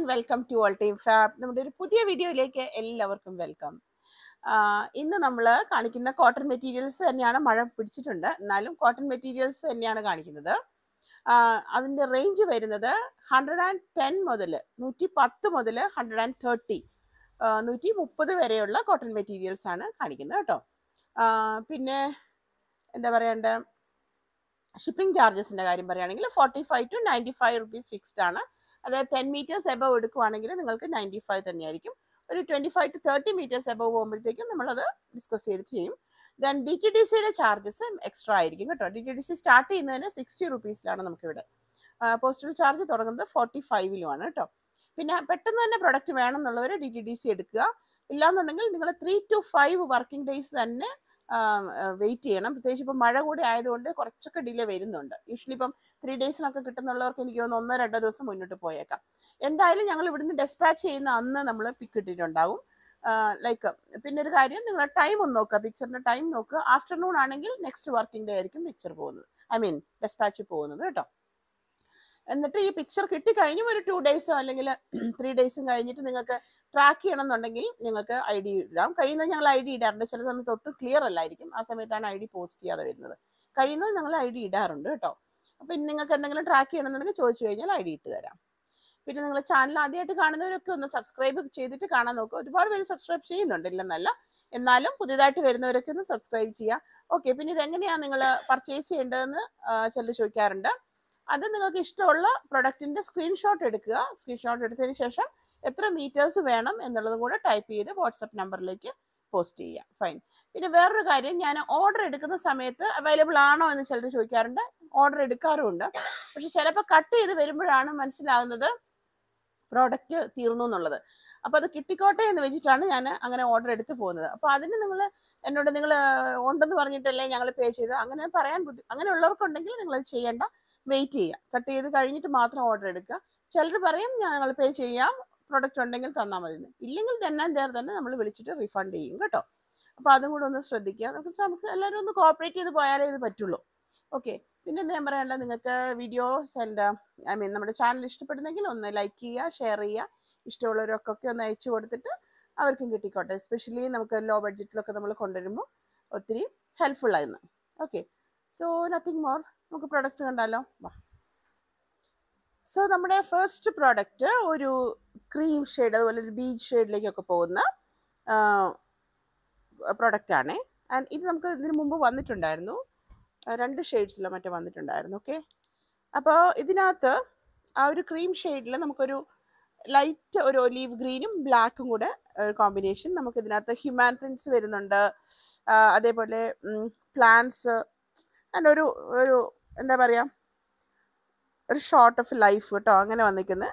And welcome to all team Fab നമ്മുടെ ഒരു പുതിയ വീഡിയോയിലേക്ക് എല്ലാവർക്കും വെൽക്കം ഇന്ന് നമ്മൾ കാണിക്കുന്ന കോട്ടൺ മെറ്റീരിയൽസ് തന്നെയാണ് മഴ പിടിച്ചിട്ടുണ്ട് എന്നാലും കോട്ടൺ മെറ്റീരിയൽസ് തന്നെയാണ് കാണിക്കുന്നത് ആഹ് അതിന്റെ റേഞ്ച് വരുന്നത് ഹൺഡ്രഡ് ആൻഡ് ടെൻ മുതൽ നൂറ്റി പത്ത് മുതൽ ഹൺഡ്രഡ് ആൻഡ് തേർട്ടി നൂറ്റി മുപ്പത് വരെയുള്ള കോട്ടൺ മെറ്റീരിയൽസ് ആണ് കാണിക്കുന്നത് കേട്ടോ ആഹ് പിന്നെ എന്താ പറയണ്ട ഷിപ്പിംഗ് ചാർജസിന്റെ കാര്യം പറയുകയാണെങ്കിൽ forty five to ninety five rupees fixed ആണ് അതായത് ടെൻ മീറ്റേഴ്സ് എബവ് എടുക്കുവാണെങ്കിൽ നിങ്ങൾക്ക് നയൻറ്റി ഫൈവ് തന്നെയായിരിക്കും ഒരു twenty five to thirty metres above പോകുമ്പോഴത്തേക്കും നമ്മളത് ഡിസ്കസ് ചെയ്തിട്ട് ചെയ്യും ദെൻ ഡി ടി ഡി സിയുടെ ചാർജസ് എക്സ്ട്രാ ആയിരിക്കും കേട്ടോ D T D C start ചെയ്യുന്നതിന് സിക്സ്റ്റി റുപ്പീസിലാണ് നമുക്കിവിടെ പോസ്റ്റൽ ചാർജ് തുടങ്ങുന്നത് ഫോർട്ടി ഫൈവിലുമാണ് കേട്ടോ പിന്നെ പെട്ടെന്ന് തന്നെ പ്രൊഡക്റ്റ് വേണം എന്നുള്ളവർ ഡി ടി ഡി സി എടുക്കുക ഇല്ലാന്നുണ്ടെങ്കിൽ നിങ്ങൾ three to five working days തന്നെ വെയിറ്റ് ചെയ്യണം പ്രത്യേകിച്ച് ഇപ്പം മഴ കൂടി ആയതുകൊണ്ട് കുറച്ചൊക്കെ ഡിലേ വരുന്നുണ്ട് യൂഷ്വലി ഇപ്പം ത്രീ ഡേയ്സിനൊക്കെ കിട്ടുന്നുള്ളവർക്ക് എനിക്ക് തോന്നുന്നു ഒന്നോ രണ്ടോ ദിവസം മുന്നോട്ട് പോയേക്കാം എന്തായാലും ഞങ്ങൾ ഇവിടുന്ന് ഡെസ്പാച്ച് ചെയ്യുന്ന അന്ന് നമ്മൾ പിക്ക് ഇട്ടിട്ടുണ്ടാവും ലൈക്ക് പിന്നെ ഒരു കാര്യം നിങ്ങൾ ടൈം ഒന്ന് നോക്കുക പിക്ചറിന്റെ ടൈം നോക്കുക ആഫ്റ്റർനൂൺ ആണെങ്കിൽ നെക്സ്റ്റ് വർക്കിംഗ് ഡേ ആയിരിക്കും പിക്ചർ പോകുന്നത് ഐ മീൻ ഡെസ്പാച്ച് പോകുന്നത് കേട്ടോ എന്നിട്ട് ഈ പിക്ചർ കിട്ടിക്കഴിഞ്ഞും ഒരു ടു ഡേയ്സോ അല്ലെങ്കിൽ ത്രീ ഡേയ്സും കഴിഞ്ഞിട്ട് നിങ്ങൾക്ക് ട്രാക്ക് ചെയ്യണം എന്നുണ്ടെങ്കിൽ നിങ്ങൾക്ക് ഐ ഡി ഇടാം കഴിയുന്നത് ഞങ്ങൾ ഐ ഡി ഇടാറുണ്ട് ചില സമയത്ത് ഒട്ടും ക്ലിയർ അല്ലായിരിക്കും ആ സമയത്താണ് ഐ ഡി പോസ്റ്റ് ചെയ്യാതെ വരുന്നത് കഴിയുന്നത് ഞങ്ങൾ ഐ ഡി ഇടാറുണ്ട് കേട്ടോ അപ്പം നിങ്ങൾക്ക് എന്തെങ്കിലും ട്രാക്ക് ചെയ്യണമെന്നുണ്ടെങ്കിൽ ചോദിച്ചു കഴിഞ്ഞാൽ ഐ ഡി ഇട്ട് തരാം പിന്നെ നിങ്ങൾ ചാനൽ ആദ്യമായിട്ട് കാണുന്നവരൊക്കെ ഒന്ന് സബ്സ്ക്രൈബ് ചെയ്തിട്ട് കാണാൻ നോക്കുക ഒരുപാട് പേര് സബ്സ്ക്രൈബ് ചെയ്യുന്നുണ്ട് ഇല്ലെന്നല്ല എന്നാലും പുതിയതായിട്ട് വരുന്നവരൊക്കെ ഒന്ന് സബ്സ്ക്രൈബ് ചെയ്യുക ഓക്കെ പിന്നെ ഇത് എങ്ങനെയാണ് നിങ്ങൾ പർച്ചേസ് ചെയ്യേണ്ടതെന്ന് ചിലർ ചോദിക്കാറുണ്ട് അത് നിങ്ങൾക്ക് ഇഷ്ടമുള്ള പ്രൊഡക്റ്റിന്റെ സ്ക്രീൻഷോട്ട് എടുക്കുക സ്ക്രീൻഷോട്ട് എടുത്തതിന് ശേഷം എത്ര മീറ്റേഴ്സ് വേണം എന്നുള്ളതും കൂടെ ടൈപ്പ് ചെയ്ത് വാട്സപ്പ് നമ്പറിലേക്ക് പോസ്റ്റ് ചെയ്യുക ഫൈൻ പിന്നെ വേറൊരു കാര്യം ഞാൻ ഓർഡർ എടുക്കുന്ന സമയത്ത് അവൈലബിൾ ആണോ എന്ന് ചിലർ ചോദിക്കാറുണ്ട് ഓർഡർ എടുക്കാറുമുണ്ട് പക്ഷെ ചിലപ്പോൾ കട്ട് ചെയ്ത് വരുമ്പോഴാണ് മനസ്സിലാകുന്നത് പ്രോഡക്റ്റ് തീർന്നു എന്നുള്ളത് അപ്പോൾ അത് കിട്ടിക്കോട്ടെ എന്ന് വെച്ചിട്ടാണ് ഞാൻ അങ്ങനെ ഓർഡർ എടുത്ത് പോകുന്നത് അപ്പോൾ അതിന് നിങ്ങൾ എന്നോട് നിങ്ങൾ ഉണ്ടെന്ന് പറഞ്ഞിട്ടല്ലേ ഞങ്ങൾ പേ ചെയ്ത് അങ്ങനെ പറയാൻ ബുദ്ധി അങ്ങനെയുള്ളവർക്കുണ്ടെങ്കിൽ നിങ്ങൾ അത് ചെയ്യേണ്ട വെയിറ്റ് ചെയ്യുക കട്ട് ചെയ്ത് കഴിഞ്ഞിട്ട് മാത്രം ഓർഡർ എടുക്കുക ചിലർ പറയും ഞങ്ങൾ പേ ചെയ്യാം പ്രൊഡക്റ്റ് ഉണ്ടെങ്കിൽ തന്നാൽ മതി എന്ന്. ഇല്ലെങ്കിൽ തന്നെ there തന്നെ നമ്മൾ വിളിച്ചിട്ട് റീഫണ്ട് ചെയ്യും കേട്ടോ അപ്പോൾ അതും കൂടെ ഒന്ന് ശ്രദ്ധിക്കുക നമുക്ക് നമുക്ക് എല്ലാവരും ഒന്ന് കോപ്പറേറ്റ് ചെയ്ത് പോയാലേ ഇത് പറ്റുള്ളൂ ഓക്കെ പിന്നെ എന്താ ഞാൻ പറയണ്ട നിങ്ങൾക്ക് വീഡിയോസ് ആൻഡ് ഐ മീൻ നമ്മുടെ ചാനൽ ഇഷ്ടപ്പെടുന്നെങ്കിൽ ഒന്ന് ലൈക്ക് ചെയ്യുക ഷെയർ ചെയ്യുക ഇഷ്ടമുള്ളവരൊക്കെ ഒന്ന് അയച്ചു കൊടുത്തിട്ട് അവർക്കും കിട്ടിക്കോട്ടെ എസ്പെഷ്യലി നമുക്ക് ലോ ബഡ്ജറ്റിലൊക്കെ നമ്മൾ കൊണ്ടുവരുമ്പോൾ ഒത്തിരി ഹെൽപ്ഫുൾ ആയിരുന്നു ഓക്കെ സോ നത്തിങ് മോർ നമുക്ക് പ്രൊഡക്ട്സ് കണ്ടാലോ വാ സോ നമ്മുടെ ഫസ്റ്റ് പ്രോഡക്റ്റ് ഒരു ക്രീം ഷെയ്ഡ് അതുപോലെ ഒരു ബീച്ച് ഷെയ്ഡിലേക്കൊക്കെ പോകുന്ന പ്രൊഡക്റ്റ് ആണ് ആൻഡ് ഇത് നമുക്ക് ഇതിനു മുമ്പ് വന്നിട്ടുണ്ടായിരുന്നു ആ, രണ്ട് ഷെയ്ഡ്സിലോ മറ്റോ വന്നിട്ടുണ്ടായിരുന്നു ഓക്കെ അപ്പോൾ ഇതിനകത്ത് ആ ഒരു ക്രീം ഷെയ്ഡിൽ നമുക്കൊരു ലൈറ്റ് ഒരു ഒലീവ് ഗ്രീനും ബ്ലാക്കും കൂടെ കോമ്പിനേഷൻ നമുക്ക് ഇതിനകത്ത് ഹ്യൂമാൻ പ്രിൻസ് വരുന്നുണ്ട് ആ, അതേപോലെ പ്ലാന്റ്സ് ആൻഡ് ഒരു ഒരു എന്താ പറയുക ഒരു ഷോർട്ട് ഓഫ് ലൈഫ് കേട്ടോ അങ്ങനെ വന്നിരിക്കുന്ന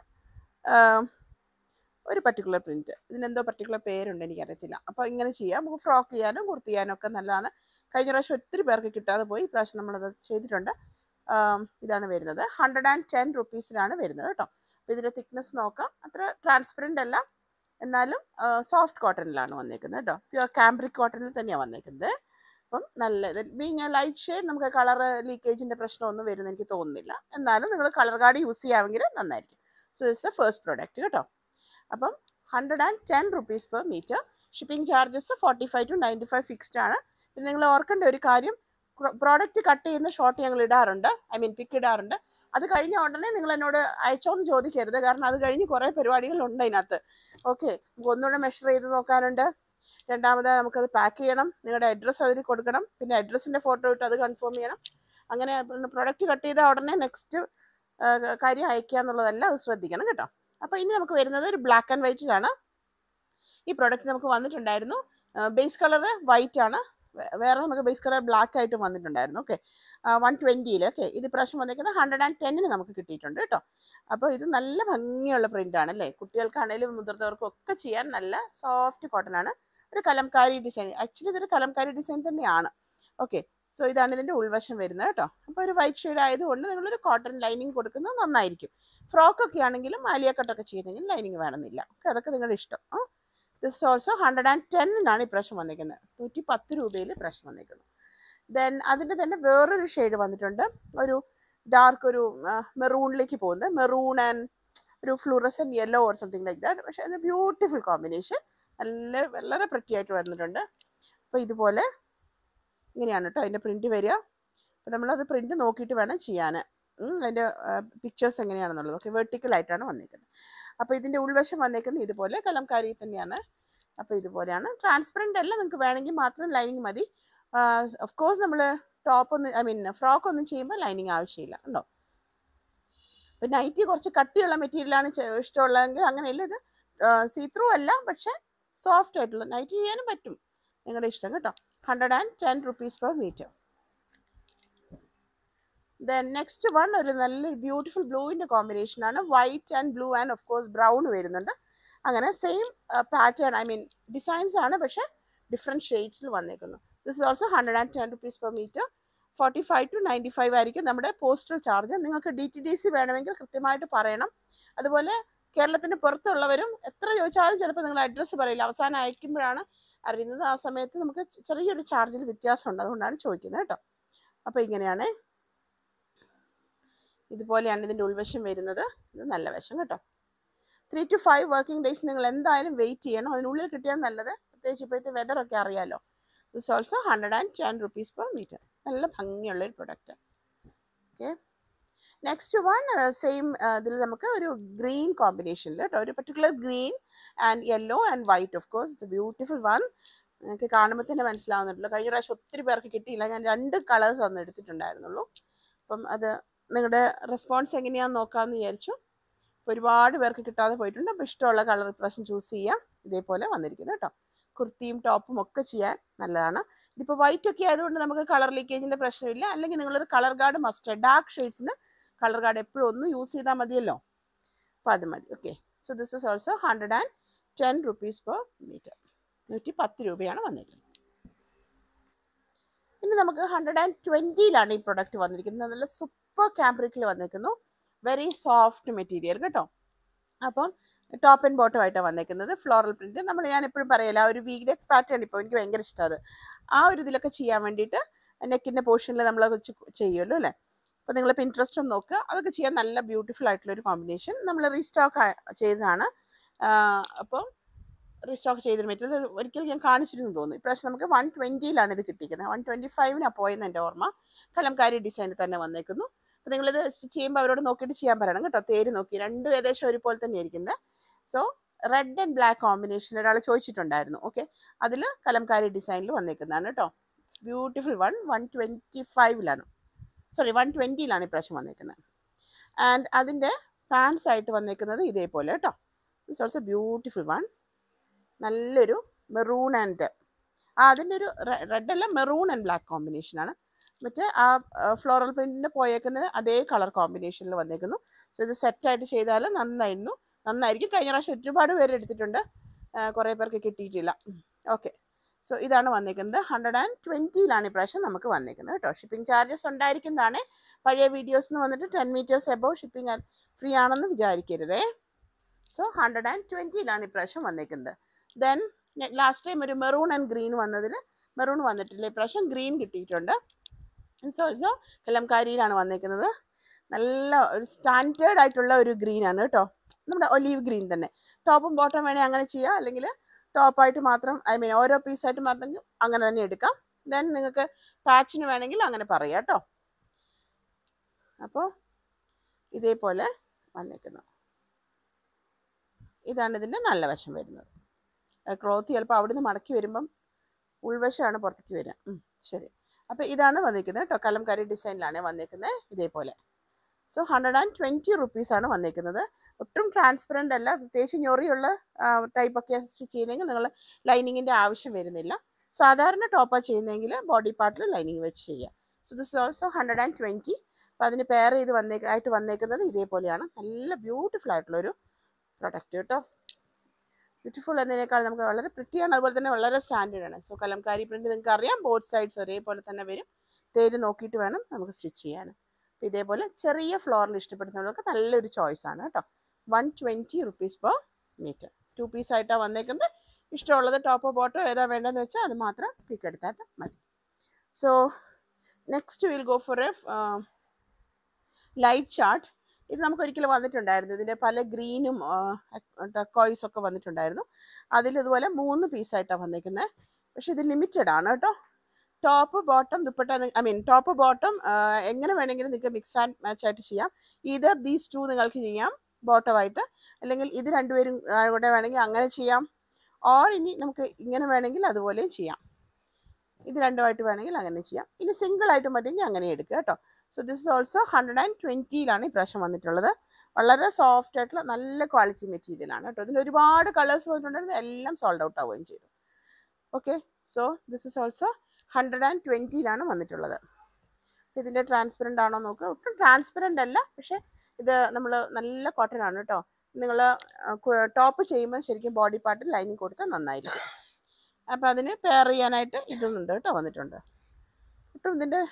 ഒരു പർട്ടിക്കുലർ പ്രിന്റ് ഇതിനെന്തോ പർട്ടിക്കുലർ പേരുണ്ട് എനിക്കറിയത്തില്ല അപ്പോൾ ഇങ്ങനെ ചെയ്യാം നമുക്ക് ഫ്രോക്ക് ചെയ്യാനും കുർത്തി ചെയ്യാനും ഒക്കെ നല്ലതാണ് കഴിഞ്ഞ പ്രാവശ്യം ഒത്തിരി പേർക്ക് കിട്ടാതെ പോയി ഇപ്രാവശ്യം നമ്മളത് ചെയ്തിട്ടുണ്ട് ആം, ഇതാണ് വരുന്നത് ഹൺഡ്രഡ് ആൻഡ് ടെൻ റുപ്പീസിലാണ് വരുന്നത് കേട്ടോ അപ്പോൾ ഇതിൻ്റെ തിക്നെസ് നോക്കാം അത്ര ട്രാൻസ്പെറൻ്റ് അല്ല എന്നാലും സോഫ്റ്റ് കോട്ടണിലാണ് വന്നേക്കുന്നത് കേട്ടോ പ്യുവർ കാംബ്രിക് കോട്ടണിൽ തന്നെയാണ് വന്നേക്കുന്നത് അപ്പം നല്ല ബീങ് ലൈറ്റ് ഷെയ്ഡ് നമുക്ക് കളർ ലീക്കേജിൻ്റെ പ്രശ്നമൊന്നും വരുന്ന എനിക്ക് തോന്നുന്നില്ല എന്നാലും നിങ്ങൾ കളർ കാർഡ് യൂസ് ചെയ്യാമെങ്കിൽ നന്നായിരിക്കും so it's a first product കേട്ടോ അപ്പം hundred and ten rupees per metre shipping charges forty five to ninety five fixed ആണ് പിന്നെ നിങ്ങൾ ഓർക്കേണ്ട ഒരു കാര്യം പ്രോഡക്റ്റ് കട്ട് ചെയ്യുന്ന ഷോട്ട് ഞങ്ങൾ ഇടാറുണ്ട് ഐ മീൻ പിക്ക് ഇടാറുണ്ട് അത് കഴിഞ്ഞ ഉടനെ നിങ്ങൾ എന്നോട് അയച്ചോന്ന് ചോദിക്കരുത് കാരണം അത് കഴിഞ്ഞ് കുറേ പരിപാടികളുണ്ട് അതിനകത്ത് ഓക്കെ നമുക്ക് ഒന്നുകൂടെ മെഷർ ചെയ്ത് നോക്കാനുണ്ട് രണ്ടാമത് നമുക്കത് പാക്ക് ചെയ്യണം നിങ്ങളുടെ അഡ്രസ്സ് അതിൽ കൊടുക്കണം പിന്നെ അഡ്രസ്സിൻ്റെ ഫോട്ടോ ഇട്ട് അത് കൺഫേം ചെയ്യണം അങ്ങനെ പ്രൊഡക്റ്റ് കട്ട് ചെയ്ത ഉടനെ നെക്സ്റ്റ് കാര്യം അയക്കുക എന്നുള്ളതല്ല അത് ശ്രദ്ധിക്കണം കേട്ടോ അപ്പോൾ ഇനി നമുക്ക് വരുന്നത് ഒരു ബ്ലാക്ക് ആൻഡ് വൈറ്റിലാണ് ഈ പ്രോഡക്റ്റ് നമുക്ക് വന്നിട്ടുണ്ടായിരുന്നു ബേസ് കളർ വൈറ്റ് ആണ് വേ- വേറെ നമുക്ക് ബേസ് കളർ ബ്ലാക്ക് ആയിട്ട് വന്നിട്ടുണ്ടായിരുന്നു ഓക്കെ വൺ ട്വൻറ്റിയിൽ ഓക്കെ ഇത് ഇപ്രാവശ്യം വന്നിരിക്കുന്നത് ഹൺഡ്രഡ് ആൻഡ് ടെന്നിന് നമുക്ക് കിട്ടിയിട്ടുണ്ട് കേട്ടോ അപ്പോൾ ഇത് നല്ല ഭംഗിയുള്ള പ്രിൻ്റ് ആണ് അല്ലേ കുട്ടികൾക്കാണേലും മുതിർന്നവർക്കും ഒക്കെ ചെയ്യാൻ നല്ല സോഫ്റ്റ് കോട്ടൺ ആണ് ഒരു കലംകാരി ഡിസൈൻ ആക്ച്വലി ഇതൊരു കലംകാരി ഡിസൈൻ തന്നെയാണ് ഓക്കെ സോ ഇതാണ് ഇതിൻ്റെ ഉൾവശം വരുന്നത് കേട്ടോ അപ്പോൾ ഒരു വൈറ്റ് ഷെയ്ഡ് ആയതുകൊണ്ട് നിങ്ങളൊരു കോട്ടൺ ലൈനിങ് കൊടുക്കുന്നത് നന്നായിരിക്കും ഫ്രോക്ക് ഒക്കെ ആണെങ്കിലും ആലിയ കട്ടൊക്കെ ചെയ്യുന്നെങ്കിൽ ലൈനിങ് വേണമെന്നില്ല ഓക്കെ അതൊക്കെ നിങ്ങളുടെ ഇഷ്ടം ആ ദിസ് ഓൾസോ ഹൺഡ്രഡ് ആൻഡ് ടെന്നിനാണ് ഇപ്രാവശ്യം വന്നിരിക്കുന്നത് നൂറ്റി പത്ത് രൂപയിൽ ഇപ്രാവശ്യം വന്നിരിക്കുന്നു ദെൻ അതിൻ്റെ തന്നെ വേറൊരു ഷെയ്ഡ് വന്നിട്ടുണ്ട് ഒരു ഡാർക്ക് ഒരു മെറൂണിലേക്ക് പോകുന്നത് മെറൂൺ ആൻഡ് ഒരു fluorescent yellow or something like that പക്ഷേ അത് ബ്യൂട്ടിഫുൾ കോമ്പിനേഷൻ നല്ല വളരെ പ്രറ്റി ആയിട്ട് വന്നിട്ടുണ്ട് അപ്പോൾ ഇതുപോലെ ഇങ്ങനെയാണ് കേട്ടോ അതിൻ്റെ പ്രിൻറ്റ് വരിക അപ്പോൾ നമ്മളത് പ്രിൻറ്റ് നോക്കിയിട്ട് വേണം ചെയ്യാൻ അതിൻ്റെ പിക്ചേഴ്സ് എങ്ങനെയാണെന്നുള്ളത് ഓക്കെ വെർട്ടിക്കലായിട്ടാണ് വന്നിരിക്കുന്നത് അപ്പോൾ ഇതിൻ്റെ ഉൾവശം വന്നേക്കുന്നത് ഇതുപോലെ കലംകാരി തന്നെയാണ് അപ്പോൾ ഇതുപോലെയാണ് ട്രാൻസ്പെറൻ്റ് അല്ല നിങ്ങൾക്ക് വേണമെങ്കിൽ മാത്രം ലൈനിങ് മതി ഓഫ് കോഴ്സ് നമ്മൾ ടോപ്പ് ഒന്ന് ഐ മീൻ ഫ്രോക്ക് ഒന്നും ചെയ്യുമ്പോൾ ലൈനിങ് ആവശ്യമില്ല ഉണ്ടോ ഇപ്പം നൈറ്റി കുറച്ച് കട്ടിയുള്ള മെറ്റീരിയലാണ് ഇഷ്ടമുള്ളതെങ്കിൽ അങ്ങനെയല്ല ഇത് സീ ത്രൂ അല്ല പക്ഷേ സോഫ്റ്റ് ആയിട്ടുള്ള നൈറ്റി ചെയ്യാനും പറ്റും നിങ്ങളുടെ ഇഷ്ടം കേട്ടോ hundred and ten rupees per metre then next one ഒരു നല്ലൊരു ബ്യൂട്ടിഫുൾ ബ്ലൂവിൻ്റെ കോമ്പിനേഷനാണ് white and blue and of course brown വരുന്നുണ്ട് അങ്ങനെ same pattern I mean designs ആണ് പക്ഷേ ഡിഫറെൻറ്റ് ഷെയ്ഡ്സിൽ വന്നേക്കുന്നു this is also hundred and ten rupees per metre forty five to ninety five ആയിരിക്കും നമ്മുടെ പോസ്റ്റൽ ചാർജ് നിങ്ങൾക്ക് ഡി ടി ഡി സി വേണമെങ്കിൽ കൃത്യമായിട്ട് പറയണം അതുപോലെ കേരളത്തിന് പുറത്തുള്ളവരും എത്ര ചോദിച്ചാലും ചിലപ്പോൾ നിങ്ങൾ അഡ്രസ്സ് പറയില്ല അവസാനം അയക്കുമ്പോഴാണ് അറിയുന്നത് ആ സമയത്ത് നമുക്ക് ചെറിയൊരു ചാർജിൽ വ്യത്യാസമുണ്ട് അതുകൊണ്ടാണ് ചോദിക്കുന്നത് കേട്ടോ അപ്പോൾ ഇങ്ങനെയാണ് ഇതുപോലെയാണ് ഇതിൻ്റെ ഉൾവശം വരുന്നത് ഇത് നല്ല വശം കേട്ടോ three to five working days നിങ്ങൾ എന്തായാലും വെയിറ്റ് ചെയ്യണം അതിനുള്ളിൽ കിട്ടിയാൽ നല്ലത് പ്രത്യേകിച്ച് ഇപ്പോഴത്തെ വെതറൊക്കെ അറിയാലോ this also hundred and ten rupees per metre നല്ല ഭംഗിയുള്ള ഒരു product okay next one same ഇതിൽ നമുക്ക് ഒരു ഗ്രീൻ കോമ്പിനേഷനിൽ കേട്ടോ ഒരു particular green and yellow and white of course it's beautiful one നിങ്ങൾക്ക് കാണുമ്പോൾ തന്നെ മനസ്സിലാവുന്നുണ്ടല്ലോ കഴിഞ്ഞ പ്രാവശ്യം ഒത്തിരി പേർക്ക് കിട്ടിയില്ല ഞാൻ രണ്ട് കളേഴ്സ് അന്ന് എടുത്തിട്ടുണ്ടായിരുന്നുള്ളൂ അപ്പം അത് നിങ്ങളുടെ റെസ്പോൺസ് എങ്ങനെയാണെന്ന് നോക്കാമെന്ന് വിചാരിച്ചു ഒരുപാട് പേർക്ക് കിട്ടാതെ പോയിട്ടുണ്ട് അപ്പോൾ ഇഷ്ടമുള്ള കളർ ഇപ്രാവശ്യം ചൂസ് ചെയ്യാം ഇതേപോലെ വന്നിരിക്കുന്നത് കേട്ടോ കുർത്തിയും ടോപ്പും ഒക്കെ ചെയ്യാൻ നല്ലതാണ് ഇതിപ്പോൾ വൈറ്റ് ഒക്കെ ആയതുകൊണ്ട് നമുക്ക് കളർ ലീക്കേജിൻ്റെ പ്രശ്നമില്ല അല്ലെങ്കിൽ നിങ്ങളൊരു കളർ ഗാർഡ് മസ്റ്റ് ഡാർക്ക് ഷെയ്ഡ്സിന് കളർ ഗാർഡ് എപ്പോഴും ഒന്ന് യൂസ് ചെയ്താൽ മതിയല്ലോ അപ്പോൾ അത് മതി okay so this is also hundred and ten rupees per metre നൂറ്റി പത്ത് രൂപയാണ് വന്നിരിക്കുന്നത് ഇനി നമുക്ക് ഹൺഡ്രഡ് ആൻഡ് ട്വൻറ്റിയിലാണ് ഈ പ്രൊഡക്റ്റ് വന്നിരിക്കുന്നത് നല്ല സൂപ്പർ ക്യാമ്പ്രിക്കിൽ വന്നിരിക്കുന്നു വെരി സോഫ്റ്റ് മെറ്റീരിയൽ കേട്ടോ അപ്പം ടോപ്പ് ആൻഡ് ബോട്ടം ആയിട്ടാണ് വന്നേക്കുന്നത് ഫ്ലോറൽ പ്രിന്റ് നമ്മൾ ഞാൻ എപ്പോഴും പറയല ആ ഒരു വീഗഡെക് പാറ്റേൺ ഇപ്പോൾ എനിക്ക് ഭയങ്കര ഇഷ്ടമാണ് ആ ഒരു ഇതിലൊക്കെ ചെയ്യാൻ വേണ്ടിയിട്ട് നെക്കിൻ്റെ പോർഷനിൽ നമ്മൾ വെച്ച് ചെയ്യുമല്ലോ അല്ലേ അപ്പോൾ നിങ്ങൾ പിൻട്രസ്റ്റ് ഒന്ന് നോക്കുക അതൊക്കെ ചെയ്യാൻ നല്ല ബ്യൂട്ടിഫുൾ ആയിട്ടുള്ള ഒരു കോമ്പിനേഷൻ നമ്മൾ റീസ്റ്റോക്ക് ചെയ്തതാണ് അപ്പം റീസ്റ്റോക്ക് ചെയ്തിട്ട് പറ്റുന്നത് ഒരിക്കലും ഞാൻ കാണിച്ചിരുന്നു തോന്നുന്നു ഇപ്രാവശ്യം നമുക്ക് വൺ ട്വൻറ്റിയിലാണ് ഇത് കിട്ടിയിരിക്കുന്നത് വൺ ട്വൻറ്റി ഫൈവിനാണ് പോയെന്ന് എൻ്റെ ഓർമ്മ കലംകാരി ഡിസൈനിൽ തന്നെ വന്നേക്കുന്നു അപ്പോൾ നിങ്ങളിത് സ്റ്റിച്ച് ചെയ്യുമ്പോൾ അവരോട് നോക്കിയിട്ട് ചെയ്യാൻ പറയണം കേട്ടോ തേര് നോക്കി രണ്ടും ഏകദേശം ഒരുപോലെ തന്നെ ഇരിക്കുന്നത് so red and black combination ഒരാൾ ചോദിച്ചിട്ടുണ്ടായിരുന്നു ഓക്കെ അതിൽ കലംകാരി ഡിസൈനിൽ വന്നേക്കുന്നതാണ് കേട്ടോ ബ്യൂട്ടിഫുൾ വൺ വൺ ട്വൻറ്റി ഫൈവിലാണ് സോറി വൺ ട്വൻറ്റിയിലാണ് ഇപ്രാവശ്യം വന്നേക്കുന്നത് ആൻഡ് അതിൻ്റെ ഫാൻസ് ആയിട്ട് വന്നേക്കുന്നത് ഇതേപോലെ കേട്ടോ ഇറ്റ്സ് ഓൾസോ ബ്യൂട്ടിഫുൾ വൺ നല്ലൊരു മെറൂൺ ആൻഡ് ആ അതിൻ്റെ ഒരു റെഡ് അല്ല മെറൂൺ ആൻഡ് ബ്ലാക്ക് കോമ്പിനേഷനാണ് മറ്റേ ആ ഫ്ലോറൽ പ്രിൻറ്റിൻ്റെ പോയേക്കുന്നത് അതേ കളർ കോമ്പിനേഷനിൽ വന്നേക്കുന്നു സോ ഇത് സെറ്റായിട്ട് ചെയ്താൽ നന്നായിരുന്നു നന്നായിരിക്കും കഴിഞ്ഞ പ്രാവശ്യം ഒരുപാട് പേര് എടുത്തിട്ടുണ്ട് കുറേ പേർക്ക് കിട്ടിയിട്ടില്ല ഓക്കെ സോ ഇതാണ് വന്നേക്കുന്നത് ഹൺഡ്രഡ് ആൻഡ് ട്വൻറ്റിയിലാണ് ഇപ്രാവശ്യം നമുക്ക് വന്നേക്കുന്നത് കേട്ടോ ഷിപ്പിംഗ് ചാർജസ് ഉണ്ടായിരിക്കുന്നതാണ് പഴയ വീഡിയോസിന് വന്നിട്ട് ten metres above shipping free ആണെന്ന് വിചാരിക്കരുതേ സോ ഹൺഡ്രഡ് ആൻഡ് ട്വൻറ്റിയിലാണ് ഇപ്രാവശ്യം വന്നേക്കുന്നത് ദെൻ ലാസ്റ്റ് ടൈം ഒരു മെറൂൺ ആൻഡ് ഗ്രീൻ വന്നതിൽ മെറൂൺ വന്നിട്ടില്ല ഇപ്രാവശ്യം ഗ്രീൻ കിട്ടിയിട്ടുണ്ട് സോ ഓൾസോ കലംകാരിയിലാണ് വന്നേക്കുന്നത് നല്ല ഒരു സ്റ്റാൻഡേർഡ് ആയിട്ടുള്ള ഒരു ഗ്രീൻ ആണ് കേട്ടോ നമ്മുടെ ഒലീവ് ഗ്രീൻ തന്നെ ടോപ്പും ബോട്ടം വേണേൽ അങ്ങനെ ചെയ്യാം അല്ലെങ്കിൽ ടോപ്പായിട്ട് മാത്രം ഐ മീൻ ഓരോ പീസായിട്ട് മാത്രം അങ്ങനെ തന്നെ എടുക്കാം ദെൻ നിങ്ങൾക്ക് പാച്ചിന് വേണമെങ്കിൽ അങ്ങനെ പറയാം കേട്ടോ അപ്പോൾ ഇതേപോലെ വന്നേക്കുന്നു ഇതാണ് ഇതിൻ്റെ നല്ല വശം വരുന്നത് ക്ലോത്ത് ചിലപ്പോൾ അവിടുന്ന് മടക്കി വരുമ്പം ഉൾവശമാണ് പുറത്തേക്ക് വരിക ശരി അപ്പോൾ ഇതാണ് വന്നിരിക്കുന്നത് കേട്ടോ കലംകാരി ഡിസൈനിലാണ് വന്നിരിക്കുന്നത് ഇതേപോലെ സോ ഹൺഡ്രഡ് ആൻഡ് ട്വൻറ്റി റുപ്പീസാണ് വന്നിരിക്കുന്നത് ഒട്ടും ട്രാൻസ്പെറൻ്റ് അല്ല പ്രത്യേകിച്ച് ഞൊറിയുള്ള ടൈപ്പൊക്കെ സ്റ്റിച്ച് ചെയ്യുന്നെങ്കിൽ നിങ്ങൾ ലൈനിങ്ങിൻ്റെ ആവശ്യം വരുന്നില്ല സാധാരണ ടോപ്പാണ് ചെയ്യുന്നതെങ്കിൽ ബോഡി പാർട്ടിൽ ലൈനിങ് വെച്ച് ചെയ്യുക so this also hundred and twenty അപ്പോൾ അതിന് പെയർ ചെയ്ത് വന്നേക്ക് ആയിട്ട് വന്നേക്കുന്നത് ഇതേപോലെയാണ് നല്ല ബ്യൂട്ടിഫുൾ ആയിട്ടുള്ളൊരു പ്രൊഡക്റ്റ് കേട്ടോ ബ്യൂട്ടിഫുൾ എന്നതിനേക്കാൾ നമുക്ക് വളരെ പ്രിറ്റിയാണ് അതുപോലെ തന്നെ വളരെ സ്റ്റാൻഡേർഡ് ആണ് സോ കലംകാരി പ്രിന്റ് നിങ്ങൾക്ക് അറിയാം ബോത്ത് സൈഡ്സ് ഒരേപോലെ തന്നെ വരും തേര് നോക്കിയിട്ട് വേണം നമുക്ക് സ്റ്റിച്ച് ചെയ്യാൻ അപ്പോൾ ഇതേപോലെ ചെറിയ ഫ്ലോറിൽ ഇഷ്ടപ്പെടുന്നവർക്ക് നല്ലൊരു ചോയ്സ് ആണ് കേട്ടോ one twenty rupees per metre two piece ആയിട്ടാണ് വന്നേക്കുന്നത് ഇഷ്ടമുള്ളത് ടോപ്പോ ബോട്ടോ ഏതാ വേണ്ടതെന്ന് വെച്ചാൽ അത് മാത്രം പിക്ക് എടുത്തായിട്ട് മതി so next will go for a light chart ഇത് നമുക്ക് ഒരിക്കലും വന്നിട്ടുണ്ടായിരുന്നു ഇതിൻ്റെ പല ഗ്രീനും ടർക്കോയ്സ് ഒക്കെ വന്നിട്ടുണ്ടായിരുന്നു അതിൽ ഇതുപോലെ മൂന്ന് പീസായിട്ടാണ് വന്നിരിക്കുന്നത് പക്ഷെ ഇത് ലിമിറ്റഡ് ആണ് കേട്ടോ top bottom dupatta I mean top bottom എങ്ങനെ വേണമെങ്കിലും നിങ്ങൾക്ക് മിക്സ് ആൻഡ് മാച്ച് ആയിട്ട് ചെയ്യാം ഈതർ ദീസ് ടു നിങ്ങൾക്ക് ചെയ്യാം ബോട്ടമായിട്ട് അല്ലെങ്കിൽ ഇത് രണ്ടുപേരും ആ, കൂടെ വേണമെങ്കിൽ അങ്ങനെ ചെയ്യാം ഓർ ഇനി നമുക്ക് ഇങ്ങനെ വേണമെങ്കിൽ അതുപോലെയും ചെയ്യാം ഇത് രണ്ടുമായിട്ട് വേണമെങ്കിൽ അങ്ങനെ ചെയ്യാം ഇനി സിംഗിൾ ആയിട്ട് മതിയെങ്കിൽ അങ്ങനെ എടുക്കുക കേട്ടോ so this is also hundred and ട്വൻറ്റിയിലാണ് ഇപ്രാവശ്യം വന്നിട്ടുള്ളത് വളരെ സോഫ്റ്റ് ആയിട്ടുള്ള നല്ല ക്വാളിറ്റി മെറ്റീരിയൽ ആണ് കേട്ടോ ഇതിൽ ഒരുപാട് കളേഴ്സ് വന്നിട്ടുണ്ടായിരുന്നു എല്ലാം സോൾഡ് ഔട്ട് ആവുകയും ചെയ്തു okay so this is also hundred and ട്വൻറ്റിയിലാണ് വന്നിട്ടുള്ളത് ഇതിൻ്റെ ട്രാൻസ്പെറൻ്റ് ആണോ നോക്കുക ഒട്ടും ട്രാൻസ്പെറൻ്റ് അല്ല പക്ഷേ ഇത് നമ്മൾ നല്ല കോട്ടൺ ആണ് കേട്ടോ നിങ്ങൾ ടോപ്പ് ചെയ്യുമ്പോൾ ശരിക്കും ബോഡി പാർട്ടിൽ ലൈനിങ് കൊടുത്താൽ നന്നായിരിക്കും അപ്പം അതിന് പെയർ ചെയ്യാനായിട്ട് ഇതൊന്നുണ്ട് കേട്ടോ വന്നിട്ടുണ്ട് ഒട്ടും ഇതിൻ്റെ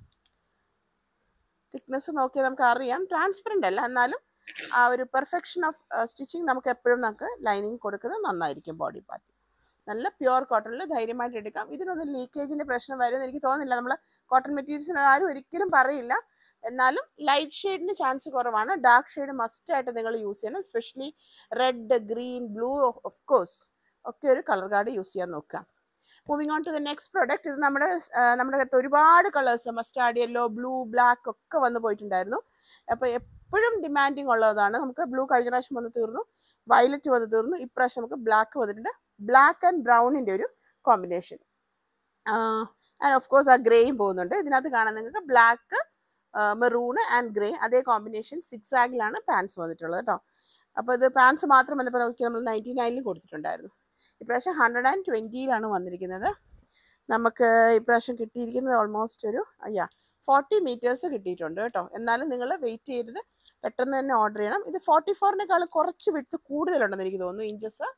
തിക്നെസ് നോക്കിയാൽ നമുക്ക് അറിയാം ട്രാൻസ്പെറൻ്റ് അല്ല എന്നാലും ആ ഒരു പെർഫെക്ഷൻ ഓഫ് സ്റ്റിച്ചിങ് നമുക്ക് എപ്പോഴും നമുക്ക് ലൈനിങ് കൊടുക്കുന്നത് നന്നായിരിക്കും ബോഡി പാർട്ട് നല്ല പ്യുവർ കോട്ടണിൽ ധൈര്യമായിട്ട് എടുക്കാം ഇതിനൊന്നും ലീക്കേജിൻ്റെ പ്രശ്നം വരുമെന്ന് എനിക്ക് തോന്നുന്നില്ല നമ്മൾ കോട്ടൺ മെറ്റീരിയൽസിന് ആരും ഒരിക്കലും പറയില്ല എന്നാലും ലൈറ്റ് ഷെയ്ഡിന് ചാൻസ് കുറവാണ് ഡാർക്ക് ഷെയ്ഡ് മസ്റ്റ് ആയിട്ട് നിങ്ങൾ യൂസ് ചെയ്യണം especially red green blue of course ഒക്കെ ഒരു കളർ കാർഡ് യൂസ് ചെയ്യാൻ നോക്കുക moving on to the next product ഇത് നമ്മുടെ ആ, നമ്മുടെ അകത്ത് ഒരുപാട് colours mustard yellow blue black ഒക്കെ വന്ന് പോയിട്ടുണ്ടായിരുന്നു അപ്പോൾ എപ്പോഴും ഡിമാൻഡിങ് ഉള്ളതാണ് നമുക്ക് ബ്ലൂ കഴിഞ്ഞ പ്രാവശ്യം വന്ന് തീർന്നു വയലറ്റ് വന്ന് തീർന്നു ഇപ്രാവശ്യം നമുക്ക് ബ്ലാക്ക് വന്നിട്ടുണ്ട് ബ്ലാക്ക് ആൻഡ് ബ്രൗണിൻ്റെ ഒരു കോമ്പിനേഷൻ ആൻഡ് ഓഫ് കോഴ്സ് ആ ഗ്രേയും പോകുന്നുണ്ട് ഇതിനകത്ത് കാണാൻ നിങ്ങൾക്ക് ബ്ലാക്ക് മെറൂൺ ആൻഡ് ഗ്രേ അതേ കോമ്പിനേഷൻ സിക്സ് ആഗിലാണ് പാൻസ് വന്നിട്ടുള്ളത് കേട്ടോ അപ്പോൾ ഇത് പാൻസ് മാത്രമല്ല ഇപ്പോൾ നോക്കി നമ്മൾ നയൻറ്റി നയനിലും കൊടുത്തിട്ടുണ്ടായിരുന്നു ഇപ്രാവശ്യം ഹൺഡ്രഡ് ആൻഡ് ട്വൻറ്റിയിലാണ് വന്നിരിക്കുന്നത് നമുക്ക് ഇപ്രാവശ്യം കിട്ടിയിരിക്കുന്നത് ഓൾമോസ്റ്റ് ഒരു അയ്യാ ഫോർട്ടി മീറ്റേഴ്സ് കിട്ടിയിട്ടുണ്ട് കേട്ടോ എന്നാലും നിങ്ങൾ വെയിറ്റ് ചെയ്തിട്ട് പെട്ടെന്ന് തന്നെ ഓർഡർ ചെയ്യണം ഇത് ഫോർട്ടി ഫോറിനേക്കാൾ കുറച്ച് വിട്ട് കൂടുതലുണ്ടെന്ന് എനിക്ക് തോന്നുന്നു ഇഞ്ചസ്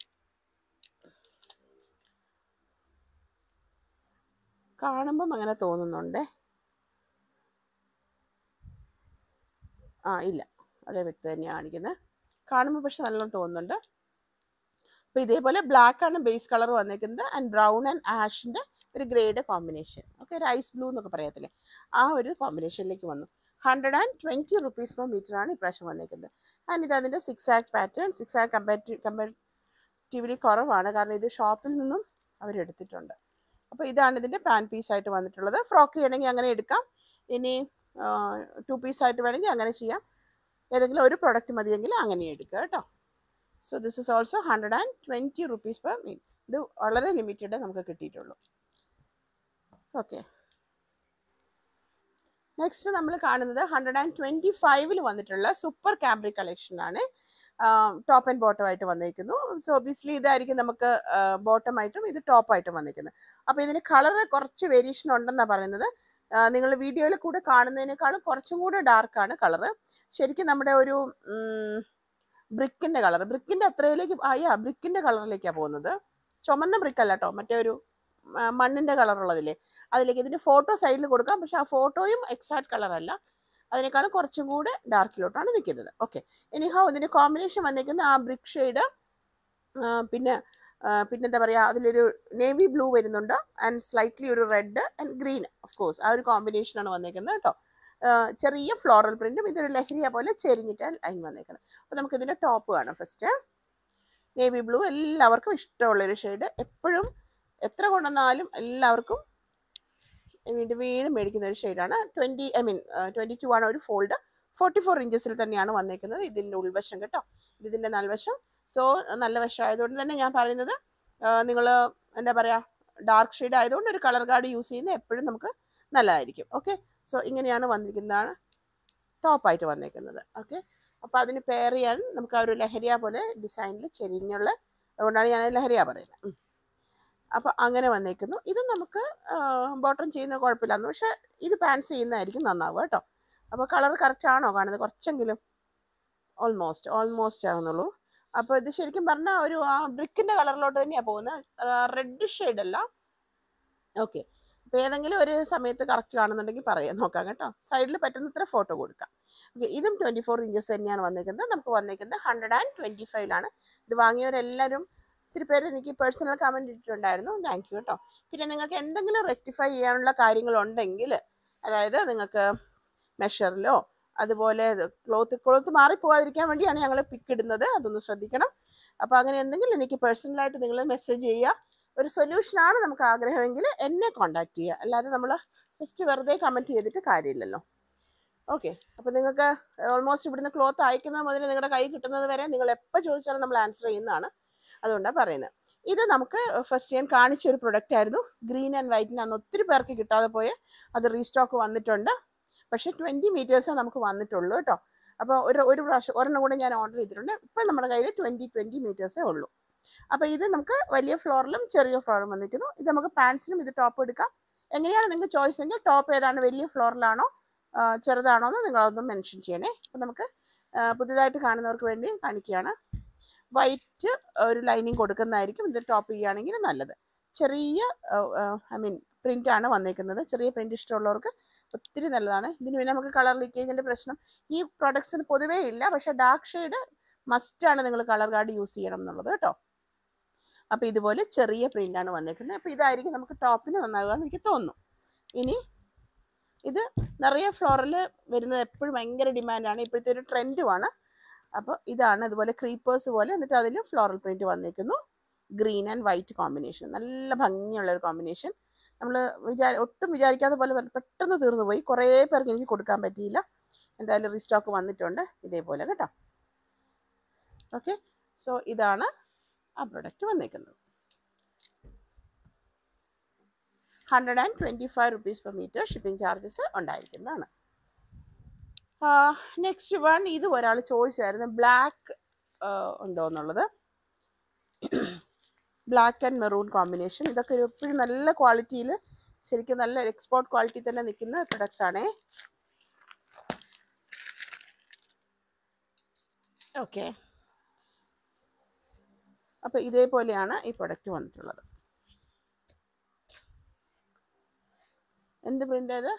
കാണുമ്പം അങ്ങനെ തോന്നുന്നുണ്ടേ ആ ഇല്ല അതേ വ്യക്തി തന്നെയാണ് കാണിക്കുന്നത് കാണുമ്പോൾ പക്ഷെ നല്ലോണം തോന്നുന്നുണ്ട് അപ്പോൾ ഇതേപോലെ ബ്ലാക്ക് ആണ് ബേസ് കളർ വന്നേക്കുന്നത് ആൻഡ് ബ്രൗൺ ആൻഡ് ആഷിൻ്റെ ഒരു ഗ്രേഡ് കോമ്പിനേഷൻ ഓക്കെ ഒരു ഐസ് ബ്ലൂ എന്നൊക്കെ പറയത്തില്ലേ ആ ഒരു കോമ്പിനേഷനിലേക്ക് വന്നു hundred and twenty rupees per metre ആണ് ഇപ്രാവശ്യം വന്നേക്കുന്നത് ആൻഡ് ഇത് അതിൻ്റെ സിക്സ് ആക്ക് പാറ്റേൺ സിക്സ് ആക്ക് കമ്പാരിറ്റീവ് കമ്പാരിറ്റീവ്ലി കുറവാണ് കാരണം ഇത് ഷോപ്പിൽ നിന്നും അവരെടുത്തിട്ടുണ്ട് അപ്പോൾ ഇതാണ് ഇതിൻ്റെ പാൻ പീസ് ആയിട്ട് വന്നിട്ടുള്ളത് ഫ്രോക്ക് ചെയ്യണമെങ്കിൽ അങ്ങനെ എടുക്കാം ഇനി ടു പീസ് ആയിട്ട് വേണമെങ്കിൽ അങ്ങനെ ചെയ്യാം ഏതെങ്കിലും ഒരു പ്രൊഡക്റ്റ് മതിയെങ്കിൽ അങ്ങനെ എടുക്കുക കേട്ടോ so this is also hundred and twenty rupees per mean ഇത് വളരെ ലിമിറ്റഡ് നമുക്ക് കിട്ടിയിട്ടുള്ളൂ ഓക്കെ നെക്സ്റ്റ് നമ്മൾ കാണുന്നത് ഹൺഡ്രഡ് ആൻഡ് ട്വൻറ്റി ഫൈവിൽ വന്നിട്ടുള്ള സൂപ്പർ ക്യാമ്പ്രി കളക്ഷൻ ആണ് ടോപ്പ് ആൻഡ് ബോട്ടം ആയിട്ട് വന്നിരിക്കുന്നു സോ ഒബിയസ്ലി ഇതായിരിക്കും നമുക്ക് ബോട്ടം ആയിട്ടും ഇത് ടോപ്പ് ആയിട്ടും വന്നിരിക്കുന്നത് അപ്പോൾ ഇതിന് കളർ കുറച്ച് വേരിയേഷൻ ഉണ്ടെന്നാണ് പറയുന്നത് നിങ്ങൾ വീഡിയോയിൽ കൂടെ കാണുന്നതിനേക്കാളും കുറച്ചും കൂടെ ഡാർക്കാണ് കളറ് ശരിക്കും നമ്മുടെ ഒരു ബ്രിക്കിൻ്റെ കളർ ബ്രിക്കിൻ്റെ അത്രയിലേക്ക് അയ്യാ ബ്രിക്കിൻ്റെ കളറിലേക്കാണ് പോകുന്നത് ചുമന്ന ബ്രിക്ക് അല്ല കേട്ടോ മറ്റേ ഒരു മണ്ണിൻ്റെ കളറുള്ളതില്ലേ അതിലേക്ക് ഇതിൻ്റെ ഫോട്ടോ സൈഡിൽ കൊടുക്കാം പക്ഷെ ആ ഫോട്ടോയും എക്സാക്ട് കളറല്ല അതിനേക്കാളും കുറച്ചും കൂടെ ഡാർക്കിലോട്ടാണ് നിൽക്കുന്നത് ഓക്കെ എനിഹോ ഇതിൻ്റെ കോമ്പിനേഷൻ വന്നിരിക്കുന്ന ആ ബ്രിക്ക് ഷെയ്ഡ് പിന്നെ പിന്നെന്താ പറയുക അതിലൊരു നേവി ബ്ലൂ വരുന്നുണ്ട് ആൻഡ് സ്ലൈറ്റ്ലി ഒരു red and green of course ആ ഒരു കോമ്പിനേഷനാണ് വന്നേക്കുന്നത് കേട്ടോ ചെറിയ ഫ്ലോറൽ പ്രിന്റും ഇതൊരു ലഹരിയ പോലെ ചെരിഞ്ഞിട്ടാണ് ലൈൻ വന്നേക്കുന്നത് അപ്പോൾ നമുക്ക് ഇതിൻ്റെ ടോപ്പ് കാണാം ഫസ്റ്റ് നേവി ബ്ലൂ എല്ലാവർക്കും ഇഷ്ടമുള്ളൊരു ഷെയ്ഡ് എപ്പോഴും എത്ര കൊണ്ടുവന്നാലും എല്ലാവർക്കും വീണ്ടും വീണ്ടും മേടിക്കുന്ന ഒരു ഷെയ്ഡാണ് twenty I mean twenty two ആണ് ഒരു ഫോൾഡ് ഫോർട്ടി ഫോർ ഇഞ്ചസിൽ തന്നെയാണ് വന്നേക്കുന്നത് ഇതിൻ്റെ ഉൾവശം കേട്ടോ ഇതിൻ്റെ നൽവശം സോ നല്ല വശം ആയതുകൊണ്ട് തന്നെ ഞാൻ പറയുന്നത് നിങ്ങൾ എന്താ പറയുക ഡാർക്ക് ഷെയ്ഡ് ആയതുകൊണ്ട് ഒരു കളർ കാർഡ് യൂസ് ചെയ്യുന്നത് എപ്പോഴും നമുക്ക് നല്ലതായിരിക്കും ഓക്കെ സോ ഇങ്ങനെയാണ് വന്നിരിക്കുന്നതാണ് ടോപ്പായിട്ട് വന്നേക്കുന്നത് ഓക്കെ അപ്പോൾ അതിന് പെയർ ചെയ്യാൻ നമുക്ക് ആ ഒരു ലഹരിയ പോലെ ഡിസൈനിൽ ചെരിഞ്ഞുള്ള അതുകൊണ്ടാണ് ഞാൻ ലഹരിയ പറയുന്നത് അപ്പോൾ അങ്ങനെ വന്നേക്കുന്നു ഇത് നമുക്ക് ബോട്ടം ചെയ്യുന്ന കുഴപ്പമില്ലാന്ന് പക്ഷേ ഇത് പാൻസ് ചെയ്യുന്നതായിരിക്കും നന്നാവുക കേട്ടോ അപ്പോൾ കളർ കറക്റ്റ് ആണോ കാണുന്നത് കുറച്ചെങ്കിലും ഓൾമോസ്റ്റ് ഓൾമോസ്റ്റ് ആകുന്നുള്ളൂ അപ്പോൾ ഇത് ശരിക്കും പറഞ്ഞാൽ ഒരു ആ ബ്രിക്കിൻ്റെ കളറിലോട്ട് തന്നെയാണ് പോകുന്നത് റെഡ് ഷെയ്ഡ് അല്ല ഓക്കെ അപ്പോൾ ഏതെങ്കിലും ഒരു സമയത്ത് കറക്റ്റ് കാണുന്നുണ്ടെങ്കിൽ പറയാം നോക്കാം കേട്ടോ സൈഡിൽ പറ്റുന്നത്ര ഫോട്ടോ കൊടുക്കാം ഓക്കെ ഇതും ട്വൻറ്റി ഫോർ ഇഞ്ചസ് തന്നെയാണ് വന്നിരിക്കുന്നത് നമുക്ക് വന്നിരിക്കുന്നത് ഹൺഡ്രഡ് ആൻഡ് ട്വൻറ്റി ഫൈവിലാണ് ഇത് വാങ്ങിയവരെല്ലാവരും ഒത്തിരി പേര് എനിക്ക് പേഴ്സണൽ കമൻറ്റ് ഇട്ടിട്ടുണ്ടായിരുന്നു താങ്ക് യു കേട്ടോ പിന്നെ നിങ്ങൾക്ക് എന്തെങ്കിലും റെക്ടിഫൈ ചെയ്യാനുള്ള കാര്യങ്ങളുണ്ടെങ്കിൽ അതായത് നിങ്ങൾക്ക് മെഷറിലോ അതുപോലെ ക്ലോത്ത് ക്ലോത്ത് മാറിപ്പോകാതിരിക്കാൻ വേണ്ടിയാണ് ഞങ്ങൾ പിക്ക് ഇടുന്നത് അതൊന്ന് ശ്രദ്ധിക്കണം അപ്പോൾ അങ്ങനെ എന്തെങ്കിലും എനിക്ക് പേഴ്സണലായിട്ട് നിങ്ങൾ മെസ്സേജ് ചെയ്യുക ഒരു സൊല്യൂഷനാണ് നമുക്ക് ആഗ്രഹമെങ്കിൽ എന്നെ കോൺടാക്ട് ചെയ്യുക അല്ലാതെ നമ്മൾ ജസ്റ്റ് വെറുതെ കമൻറ്റ് ചെയ്തിട്ട് കാര്യമില്ലല്ലോ ഓക്കെ അപ്പോൾ നിങ്ങൾക്ക് ഓൾമോസ്റ്റ് ഇവിടുന്ന് ക്ലോത്ത് അയക്കുന്നത് മുതൽ നിങ്ങളുടെ കൈ കിട്ടുന്നത് വരെ നിങ്ങൾ എപ്പോൾ ചോദിച്ചാലും നമ്മൾ ആൻസർ ചെയ്യുന്നതാണ് അതുകൊണ്ടാണ് പറയുന്നത് ഇത് നമുക്ക് ഫസ്റ്റ് ഞാൻ കാണിച്ച ഒരു പ്രൊഡക്റ്റ് ആയിരുന്നു ഗ്രീൻ ആൻഡ് വൈറ്റിന് അന്ന് ഒത്തിരി പേർക്ക് കിട്ടാതെ പോയി അത് റീസ്റ്റോക്ക് വന്നിട്ടുണ്ട് പക്ഷേ ട്വൻറ്റി മീറ്റേഴ്സേ നമുക്ക് വന്നിട്ടുള്ളൂ കേട്ടോ അപ്പോൾ ഒരു ഒരു പ്രാവശ്യം ഒരെണ്ണം കൂടെ ഞാൻ ഓർഡർ ചെയ്തിട്ടുണ്ട് ഇപ്പം നമ്മുടെ കയ്യിൽ ട്വൻറ്റി ട്വൻറ്റി മീറ്റേഴ്സേ ഉള്ളൂ അപ്പോൾ ഇത് നമുക്ക് വലിയ ഫ്ലോറിലും ചെറിയ ഫ്ലോറിലും വന്നിരിക്കുന്നു ഇത് നമുക്ക് പാൻസിനും ഇത് ടോപ്പ് എടുക്കാം എങ്ങനെയാണ് നിങ്ങൾക്ക് ചോയ്സ് എങ്കിൽ ടോപ്പ് ഏതാണ് വലിയ ഫ്ലോറിലാണോ ആ, ചെറുതാണോ എന്ന് നിങ്ങളതൊന്ന് മെൻഷൻ ചെയ്യണേ അപ്പം നമുക്ക് ആ, പുതിയതായിട്ട് കാണുന്നവർക്ക് വേണ്ടി കാണിക്കുകയാണ് വൈറ്റ് ഒരു ലൈനിങ് കൊടുക്കുന്നതായിരിക്കും ഇത് ടോപ്പ് ചെയ്യുകയാണെങ്കിൽ നല്ലത് ചെറിയ ഐ മീൻ പ്രിൻ്റ് ആണ് വന്നേക്കുന്നത് ചെറിയ പ്രിൻ്റ് ഇഷ്ടമുള്ളവർക്ക് ഒത്തിരി നല്ലതാണ് ഇതിന് പിന്നെ നമുക്ക് കളർ ലീക്കേജിൻ്റെ പ്രശ്നം ഈ പ്രോഡക്ട്സിന് പൊതുവേ ഇല്ല പക്ഷേ ഡാർക്ക് ഷെയ്ഡ് മസ്റ്റാണ് നിങ്ങൾ കളർ കാർഡ് യൂസ് ചെയ്യണം എന്നുള്ളത് കേട്ടോ അപ്പോൾ ഇതുപോലെ ചെറിയ പ്രിൻ്റ് ആണ് വന്നേക്കുന്നത് അപ്പോൾ ഇതായിരിക്കും നമുക്ക് ടോപ്പിന് നന്നാകുക എന്ന് എനിക്ക് തോന്നുന്നു ഇനി ഇത് നിറയെ ഫ്ലോറിൽ വരുന്നത് എപ്പോഴും ഭയങ്കര ഡിമാൻഡാണ് ഇപ്പോഴത്തെ ഒരു ട്രെൻഡുമാണ് അപ്പോൾ ഇതാണ് ഇതുപോലെ ക്രീപ്പേഴ്സ് പോലെ എന്നിട്ട് അതിലും ഫ്ലോറൽ പ്രിൻറ്റ് വന്നിരിക്കുന്നു ഗ്രീൻ ആൻഡ് വൈറ്റ് കോമ്പിനേഷൻ നല്ല ഭംഗിയുള്ള ഒരു കോമ്പിനേഷൻ നമ്മൾ വിചാരി ഒട്ടും വിചാരിക്കാത്ത പോലെ വെ- പെട്ടെന്ന് തീർന്നു പോയി കുറേ പേർക്ക് എനിക്ക് കൊടുക്കാൻ പറ്റിയില്ല എന്തായാലും റീസ്റ്റോക്ക് വന്നിട്ടുണ്ട് ഇതേപോലെ കേട്ടോ ഓക്കെ സോ ഇതാണ് ആ പ്രൊഡക്റ്റ് വന്നേക്കുന്നത് hundred and twenty five rupees per metre shipping charges ഉണ്ടായിരിക്കുന്നതാണ് നെക്സ്റ്റ് വൺ ഇത് ഒരാൾ ചോദിച്ചായിരുന്നു ബ്ലാക്ക് ഉണ്ടോ എന്നുള്ളത് ബ്ലാക്ക് ആൻഡ് മെറൂൺ കോമ്പിനേഷൻ ഇതൊക്കെ ഒരു എപ്പോഴും നല്ല ക്വാളിറ്റിയിൽ ശരിക്കും നല്ല എക്സ്പോർട്ട് ക്വാളിറ്റി തന്നെ നിൽക്കുന്ന പ്രൊഡക്ട്സ് ആണേ ഓക്കെ അപ്പോൾ ഇതേപോലെയാണ് ഈ പ്രൊഡക്റ്റ് വന്നിട്ടുള്ളത് എന്ത് പ്രിൻ്റ് അത്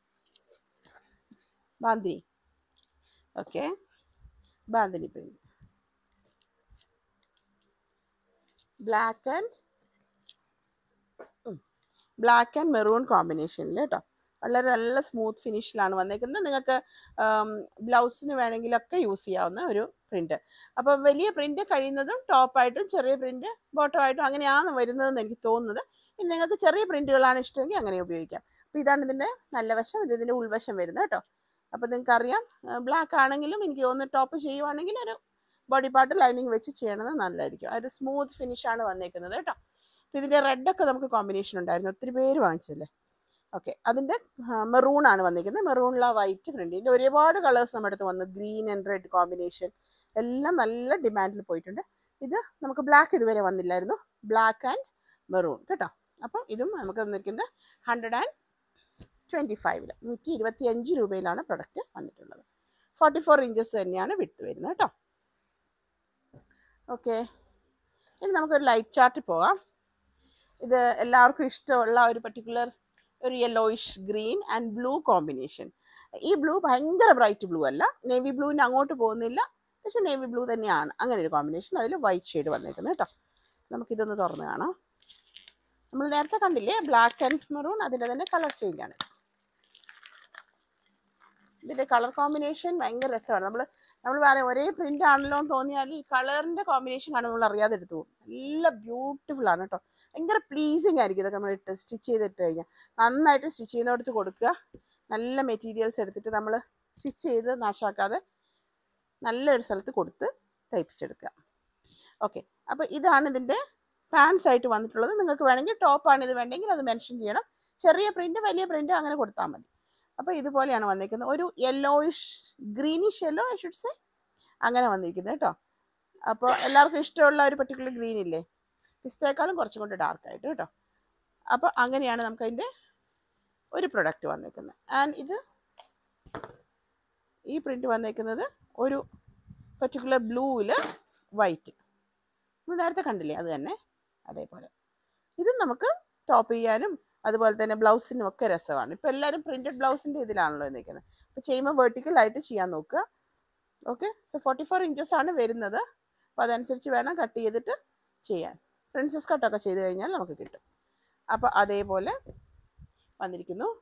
bandhani okay bandhani print black and black and maroon കോമ്പിനേഷനിൽ കേട്ടോ വളരെ നല്ല സ്മൂത്ത് ഫിനിഷിലാണ് വന്നേക്കുന്നത് നിങ്ങൾക്ക് ബ്ലൗസിന് വേണമെങ്കിലൊക്കെ യൂസ് ചെയ്യാവുന്ന ഒരു പ്രിൻ്റ് അപ്പം വലിയ പ്രിൻ്റ് കഴിയുന്നതും ടോപ്പായിട്ടും ചെറിയ പ്രിൻ്റ് ബോട്ടമായിട്ടും അങ്ങനെയാണ് വരുന്നതെന്ന് എനിക്ക് തോന്നുന്നത് ഇനി നിങ്ങൾക്ക് ചെറിയ പ്രിൻ്റുകളാണ് ഇഷ്ടമെങ്കിൽ അങ്ങനെ ഉപയോഗിക്കാം അപ്പോൾ ഇതാണ് ഇതിൻ്റെ നല്ല വശം ഇത് ഇതിൻ്റെ ഉൾവശം വരുന്നത് കേട്ടോ അപ്പോൾ നിങ്ങൾക്ക് അറിയാം ബ്ലാക്ക് ആണെങ്കിലും എനിക്ക് തോന്നുന്നു ടോപ്പ് ചെയ്യുവാണെങ്കിൽ ഒരു ബോഡി പാർട്ട് ലൈനിങ് വെച്ച് ചെയ്യണത് നല്ലതായിരിക്കും ആ ഒരു സ്മൂത്ത് ഫിനിഷാണ് വന്നേക്കുന്നത് കേട്ടോ അപ്പോൾ ഇതിൻ്റെ റെഡൊക്കെ നമുക്ക് കോമ്പിനേഷൻ ഉണ്ടായിരുന്നു ഒത്തിരി പേര് വാങ്ങിച്ചല്ലേ ഓക്കെ അതിൻ്റെ മെറൂൺ ആണ് വന്നിരിക്കുന്നത് മെറൂണില വൈറ്റ് പ്രിൻ്റ് ഇതിൻ്റെ ഒരുപാട് കളേഴ്സ് നമ്മുടെ അടുത്ത് വന്നു ഗ്രീൻ ആൻഡ് റെഡ് കോമ്പിനേഷൻ എല്ലാം നല്ല ഡിമാൻഡിൽ പോയിട്ടുണ്ട് ഇത് നമുക്ക് ബ്ലാക്ക് ഇതുവരെ വന്നില്ലായിരുന്നു ബ്ലാക്ക് ആൻഡ് മെറൂൺ കേട്ടോ അപ്പം ഇതും നമുക്ക് വന്നിരിക്കുന്നത് ഹൺഡ്രഡ് ആൻഡ് ട്വൻറ്റി ഫൈവില് നൂറ്റി ഇരുപത്തി അഞ്ച് രൂപയിലാണ് പ്രൊഡക്റ്റ് വന്നിട്ടുള്ളത് ഫോർട്ടി ഫോർ ഇഞ്ചസ് തന്നെയാണ് വിട്ട് വരുന്നത് കേട്ടോ ഓക്കെ ഇനി നമുക്കൊരു ലൈറ്റ് ചാർട്ടിൽ പോകാം ഇത് എല്ലാവർക്കും ഇഷ്ടമുള്ള ഒരു പർട്ടിക്കുലർ ഒരു yellowish green and blue combination ഈ ബ്ലൂ ഭയങ്കര ബ്രൈറ്റ് ബ്ലൂ അല്ല നേവി ബ്ലൂവിന് അങ്ങോട്ട് പോകുന്നില്ല പക്ഷെ നേവി ബ്ലൂ തന്നെയാണ് അങ്ങനെ ഒരു കോമ്പിനേഷൻ അതിൽ വൈറ്റ് ഷെയ്ഡ് വന്നേക്കുന്നത് കേട്ടോ നമുക്കിതൊന്ന് തുറന്ന് കാണാം നമ്മൾ നേരത്തെ കണ്ടില്ലേ ബ്ലാക്ക് ആൻഡ് മെറൂൺ അതിൻ്റെ തന്നെ കളർ ചേഞ്ച് ആണ് ഇതിൻ്റെ കളർ കോമ്പിനേഷൻ ഭയങ്കര രസമാണ് നമ്മൾ നമ്മൾ പറയാം ഒരേ പ്രിന്റ് ആണല്ലോ എന്ന് തോന്നിയാൽ ഈ കളറിൻ്റെ കോമ്പിനേഷൻ കാണുമ്പോൾ നമ്മൾ അറിയാതെ എടുത്തു പോകും നല്ല ബ്യൂട്ടിഫുൾ ആണ് കേട്ടോ ഭയങ്കര പ്ലീസിങ് ആയിരിക്കും ഇതൊക്കെ നമ്മൾ ഇട്ട് സ്റ്റിച്ച് ചെയ്തിട്ട് കഴിഞ്ഞാൽ നന്നായിട്ട് സ്റ്റിച്ച് ചെയ്യുന്നിടത്ത് കൊടുക്കുക നല്ല മെറ്റീരിയൽസ് എടുത്തിട്ട് നമ്മൾ സ്റ്റിച്ച് ചെയ്ത് നാശാക്കാതെ നല്ലൊരു സ്ഥലത്ത് കൊടുത്ത് തയ്പ്പിച്ചെടുക്കുക ഓക്കെ അപ്പോൾ ഇതാണ് ഇതിൻ്റെ പാൻസ് ആയിട്ട് വന്നിട്ടുള്ളത് നിങ്ങൾക്ക് വേണമെങ്കിൽ ടോപ്പാണ് ഇത് വേണ്ടെങ്കിൽ അത് മെൻഷൻ ചെയ്യണം ചെറിയ പ്രിന്റ് വലിയ പ്രിന്റ് അങ്ങനെ കൊടുത്താൽ മതി അപ്പോൾ ഇതുപോലെയാണ് വന്നിരിക്കുന്നത് ഒരു yellowish greenish yellow I should say അങ്ങനെ വന്നിരിക്കുന്നത് കേട്ടോ അപ്പോൾ എല്ലാവർക്കും ഇഷ്ടമുള്ള ഒരു പർട്ടിക്കുലർ ഗ്രീൻ ഇല്ലേ പിസ്തേക്കാളും കുറച്ചും കൂടി ഡാർക്ക് ആയിട്ട് കേട്ടോ അപ്പോൾ അങ്ങനെയാണ് നമുക്ക് അതിൻ്റെ ഒരു പ്രൊഡക്റ്റ് വന്നിരിക്കുന്നത് ആൻഡ് ഇത് ഈ പ്രിന്റ് വന്നിരിക്കുന്നത് ഒരു പർട്ടിക്കുലർ ബ്ലൂവിൽ വൈറ്റ് നമ്മൾ നേരത്തെ കണ്ടില്ലേ അത് തന്നെ അതേപോലെ ഇതും നമുക്ക് ടോപ്പ് ചെയ്യാനും അതുപോലെ തന്നെ ബ്ലൗസിനും ഒക്കെ രസമാണ് ഇപ്പോൾ എല്ലാവരും പ്രിൻറ്റഡ് ബ്ലൗസിൻ്റെ ഇതിലാണല്ലോ നിൽക്കുന്നത് അപ്പോൾ ചെയ്യുമ്പോൾ വെർട്ടിക്കൽ ആയിട്ട് ചെയ്യാൻ നോക്കുക okay so forty four inches ആണ് വരുന്നത് അപ്പോൾ അതനുസരിച്ച് വേണം കട്ട് ചെയ്തിട്ട് ചെയ്യാൻ പ്രിൻസസ് കട്ടൊക്കെ ചെയ്ത് കഴിഞ്ഞാൽ നമുക്ക് കിട്ടും അപ്പോൾ അതേപോലെ വന്നിരിക്കുന്നു